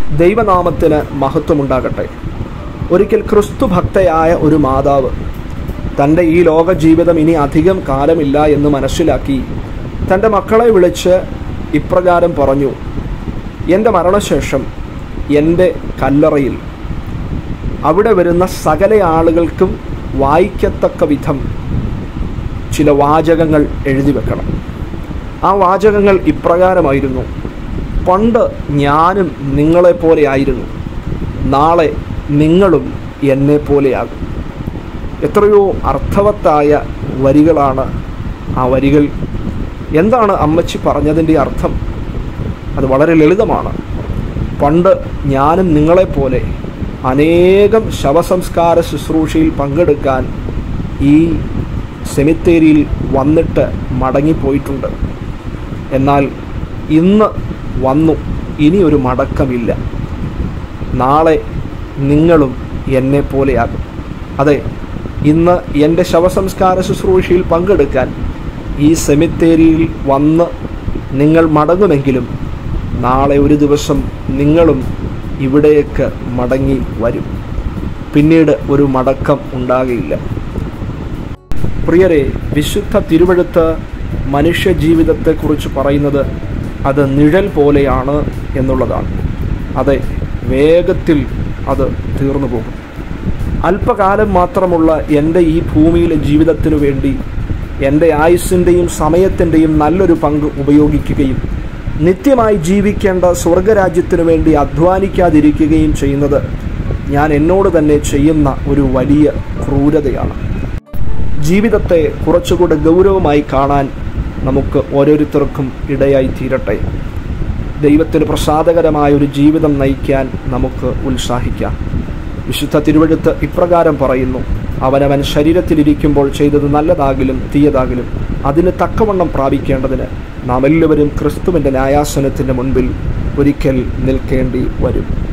ദൈവനാമത്തിന് മഹത്വമുണ്ടാകട്ടെ ഒരിക്കൽ ക്രിസ്തു ഭക്തയായ ഒരു മാതാവ് തൻ്റെ ഈ ലോക ജീവിതം ഇനി അധികം കാലമില്ല എന്ന് മനസ്സിലാക്കി തൻ്റെ മക്കളെ വിളിച്ച് ഇപ്രകാരം പറഞ്ഞു എൻ്റെ മരണശേഷം എൻ്റെ കല്ലറയിൽ അവിടെ വരുന്ന സകല ആളുകൾക്കും വായിക്കത്തക്ക വിധം ചില വാചകങ്ങൾ എഴുതി വെക്കണം ആ വാചകങ്ങൾ ഇപ്രകാരമായിരുന്നു പണ്ട് ഞാനും നിങ്ങളെപ്പോലെ ആയിരുന്നു നാളെ നിങ്ങളും എന്നെ പോലെയാകും എത്രയോ അർത്ഥവത്തായ വരികളാണ് ആ വരികൾ എന്താണ് അമ്മച്ചി പറഞ്ഞതിൻ്റെ അർത്ഥം അത് വളരെ ലളിതമാണ് പണ്ട് ഞാനും നിങ്ങളെപ്പോലെ അനേകം ശവസംസ്കാര ശുശ്രൂഷയിൽ പങ്കെടുക്കാൻ ഈ സെമിത്തേരിയിൽ വന്നിട്ട് മടങ്ങിപ്പോയിട്ടുണ്ട് എന്നാൽ ഇന്ന് വന്നു ഇനി ഒരു മടക്കമില്ല നാളെ നിങ്ങളും എന്നെ പോലെയാകും അതെ ഇന്ന് എൻ്റെ ശവസംസ്കാര ശുശ്രൂഷയിൽ പങ്കെടുക്കാൻ ഈ സെമിത്തേരിയിൽ വന്ന് നിങ്ങൾ മടങ്ങുമെങ്കിലും നാളെ ഒരു ദിവസം നിങ്ങളും ഇവിടേക്ക് മടങ്ങി വരും പിന്നീട് ഒരു മടക്കം ഉണ്ടാകയില്ല പ്രിയരെ വിശുദ്ധ തിരുവഴുത്ത് മനുഷ്യ ജീവിതത്തെക്കുറിച്ച് പറയുന്നത് അത് നിഴൽ പോലെയാണ് എന്നുള്ളതാണ് അതെ വേഗത്തിൽ അത് തീർന്നു പോകും അല്പകാലം മാത്രമുള്ള എൻ്റെ ഈ ഭൂമിയിലെ ജീവിതത്തിനു വേണ്ടി എൻ്റെ ആയുസ്സിൻ്റെയും സമയത്തിൻ്റെയും നല്ലൊരു പങ്ക് ഉപയോഗിക്കുകയും നിത്യമായി ജീവിക്കേണ്ട സ്വർഗരാജ്യത്തിനു വേണ്ടി അധ്വാനിക്കാതിരിക്കുകയും ചെയ്യുന്നത് ഞാൻ എന്നോട് തന്നെ ചെയ്യുന്ന ഒരു വലിയ ക്രൂരതയാണ് ജീവിതത്തെ കുറച്ചുകൂടെ ഗൗരവമായി കാണാൻ നമുക്ക് ഓരോരുത്തർക്കും ഇടയായി തീരട്ടെ ദൈവത്തിന് പ്രസാദകരമായ ഒരു ജീവിതം നയിക്കാൻ നമുക്ക് ഉത്സാഹിക്കാം വിശുദ്ധ തിരുവഴുത്ത് ഇപ്രകാരം പറയുന്നു അവനവൻ ശരീരത്തിലിരിക്കുമ്പോൾ ചെയ്തത് നല്ലതാകിലും തീയതാകിലും അതിന് തക്കവണ്ണം പ്രാപിക്കേണ്ടതിന് നാം എല്ലാവരും ക്രിസ്തുവിൻ്റെ ന്യായാസനത്തിൻ്റെ മുൻപിൽ ഒരിക്കൽ നിൽക്കേണ്ടി വരും